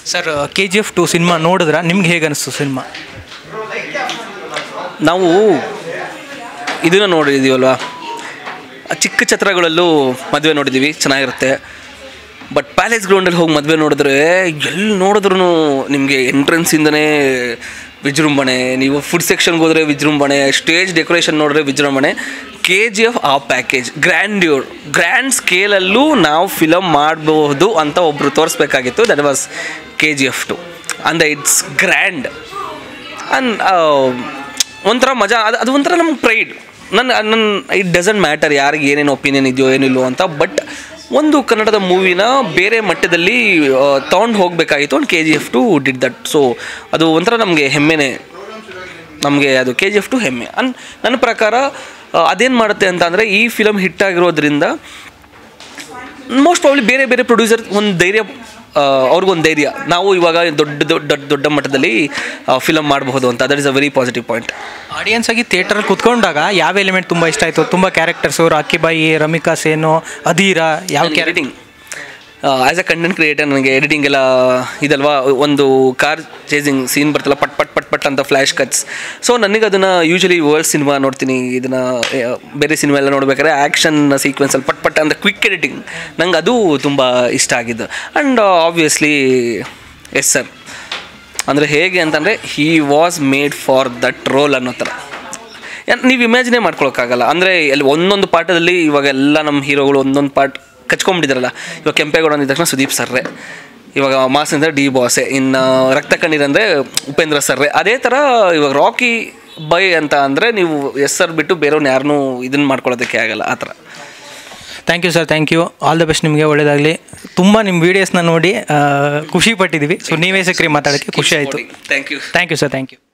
sir K G F two cinema ನೋಡಿದ್ರ ನಿಮ್ಗೆ ಹೇಗೆ ಅನಿಸ್ತು ಸಿನಿಮಾ ನಾವು ಇದನ್ನು ನೋಡಿದ್ದೀವಲ್ವಾ ಆ ಚಿಕ್ಕ ಛತ್ರಗಳಲ್ಲೂ ಮದುವೆ ನೋಡಿದ್ದೀವಿ ಚೆನ್ನಾಗಿರುತ್ತೆ ಬಟ್ ಪ್ಯಾಲೇಸ್ ಗ್ರೌಂಡಲ್ಲಿ ಹೋಗಿ ಮದುವೆ ನೋಡಿದ್ರೆ ಎಲ್ಲಿ ನೋಡಿದ್ರು ನಿಮಗೆ ಎಂಟ್ರೆನ್ಸಿಂದನೇ ವಿಜೃಂಭಣೆ ನೀವು ಫುಡ್ ಸೆಕ್ಷನ್ಗೆ ಹೋದರೆ ವಿಜೃಂಭಣೆ ಸ್ಟೇಜ್ ಡೆಕೋರೇಷನ್ ನೋಡಿದ್ರೆ ವಿಜೃಂಭಣೆ ಕೆ ಜಿ ಎಫ್ ಆ ಪ್ಯಾಕೇಜ್ ಗ್ರ್ಯಾಂಡ್ಯೂರ್ ಗ್ರ್ಯಾಂಡ್ ಸ್ಕೇಲಲ್ಲೂ ನಾವು ಫಿಲಮ್ ಮಾಡಬಹುದು ಅಂತ ಒಬ್ಬರು ತೋರಿಸ್ಬೇಕಾಗಿತ್ತು that was K G F two ಅಂದರೆ ಇಟ್ಸ್ ಗ್ರ್ಯಾಂಡ್ ಅನ್ ಒಂಥರ ಮಜಾ ಅದು ಅದು ಒಂಥರ ನಮ್ಗೆ ಪ್ರೈಡ್ ನನ್ನ ನನ್ನ ಇಟ್ ಡಸಂಟ್ ಮ್ಯಾಟರ್ ಯಾರಿಗೆ ಏನೇನು ಒಪಿನಿಯನ್ ಇದೆಯೋ ಏನಿಲ್ಲೋ ಅಂತ ಬಟ್ ಒಂದು ಕನ್ನಡದ ಮೂವಿನ ಬೇರೆ ಮಟ್ಟದಲ್ಲಿ ತೊಗೊಂಡು ಹೋಗಬೇಕಾಗಿತ್ತು ಒಂದು K G F two did that so ಅದು ಒಂಥರ ನಮಗೆ ಹೆಮ್ಮೆನೇ ನಮಗೆ ಅದು ಕೆ ಜಿ ಎಫ್ ಟು ಹೆಮ್ಮೆ ಅನ್ ನನ್ನ ಪ್ರಕಾರ ಅದೇನು ಮಾಡುತ್ತೆ ಅಂತ ಅಂದರೆ ಈ ಫಿಲಮ್ ಹಿಟ್ ಆಗಿರೋದ್ರಿಂದ ಮೋಸ್ಟ್ ಪ್ರಾಬ್ಲಿ ಬೇರೆ ಬೇರೆ ಪ್ರೊಡ್ಯೂಸರ್ ಒಂದು ಧೈರ್ಯ ಅವ್ರಿಗೊಂದು ಧೈರ್ಯ ನಾವು ಇವಾಗ ದೊಡ್ಡ ದೊಡ್ಡ ದೊಡ್ಡ ಮಟ್ಟದಲ್ಲಿ ಫಿಲಮ್ ಮಾಡಬಹುದು ಅಂತ that is a very positive point audience ಆಗಿ ಥಿಯೇಟರಲ್ಲಿ ಕುತ್ಕೊಂಡಾಗ ಯಾವ ಎಲಿಮೆಂಟ್ ತುಂಬ ಇಷ್ಟ ಆಯಿತು ತುಂಬ ಕ್ಯಾರೆಕ್ಟರ್ಸು ರಾಕಿಬಾಯಿ ರಮಿಕಾ ಸೇನು ಅಧೀರ ಯಾವ character editing as a content creator ನನಗೆ ಎಡಿಟಿಂಗ್ ಎಲ್ಲ ಇದಲ್ವಾ ಒಂದು ಕಾರ್ ಚೇಸಿಂಗ್ ಸೀನ್ ಬರ್ತಲ್ಲ ಪಟ್ ಪಟ್ ಪಟ್ ಪಟ್ ಅಂತ ಫ್ಲ್ಯಾಶ್ ಕಟ್ಸ್ ಸೊ ನನಗೆ ಅದನ್ನು ಯೂಶಲಿ ವರ್ಲ್ಡ್ ಸಿನಿಮಾ ನೋಡ್ತೀನಿ ಇದನ್ನು ಬೇರೆ ಸಿನಿಮಾ ಎಲ್ಲ ನೋಡ್ಬೇಕಾದ್ರೆ ಆ್ಯಕ್ಷನ್ ಸೀಕ್ವೆನ್ಸಲ್ಲಿ ಪಟ್ ಪಟ್ ಅಂತ ಕ್ವಿಕ್ ಎಡಿಟಿಂಗ್ ನಂಗೆ ಅದು ತುಂಬ ಇಷ್ಟ ಆಗಿದ್ದು ಆ್ಯಂಡ್ ಆಬ್ವಿಯಸ್ಲಿ ಎಸ್ ಸರ್ ಅಂದರೆ ಹೇಗೆ ಅಂತಂದರೆ he was made for that role ಅನ್ನೋ ಥರ ನೀವು ಇಮ್ಯಾಜಿನೇ ಮಾಡ್ಕೊಳಕ್ಕಾಗಲ್ಲ ಅಂದರೆ ಅಲ್ಲಿ ಒಂದೊಂದು ಪಾಠದಲ್ಲಿ ಇವಾಗ ಎಲ್ಲ ನಮ್ಮ ಹೀರೋಗಳು ಒಂದೊಂದು ಪಾರ್ಟ್ ಕಚ್ಕೊಂಡ್ಬಿಟ್ಟಿದ್ದಾರಲ್ಲ ಇವಾಗ ಕೆಂಪೇಗೌಡ ಅಂದಿದ ತಕ್ಷಣ ಸುದೀಪ್ ಸರ್ರೆ ಇವಾಗ ಮಾಸ್ ಅಂದರೆ ಡಿ ಬಾಸೆ ಇನ್ನು ರಕ್ತ ಕಣ್ಣೀರಂದರೆ ಉಪೇಂದ್ರ ಸರ್ರೆ ಅದೇ ಥರ ಇವಾಗ ರಾಕಿ ಬೈ ಅಂತ ಅಂದರೆ ನೀವು ಎಸ್ ಸರ್ ಬಿಟ್ಟು ಬೇರೆಯವ್ರನ್ನ ಯಾರನ್ನೂ ಇದನ್ನು ಮಾಡ್ಕೊಳ್ಳೋದಕ್ಕೆ ಆಗಲ್ಲ ಆ ಥರ thank you sir thank you all the best ನಿಮಗೆ ಒಳ್ಳೇದಾಗಲಿ ತುಂಬ ನಿಮ್ಮ ವೀಡಿಯೋಸ್ನ ನೋಡಿ ಆ, ಖುಷಿ ಪಟ್ಟಿದ್ದೀವಿ ಸೊ ನೀವೇ ಸಿಕ್ರಿ ಮಾತಾಡೋಕ್ಕೆ ಖುಷಿ ಆಯಿತು thank you thank you sir thank you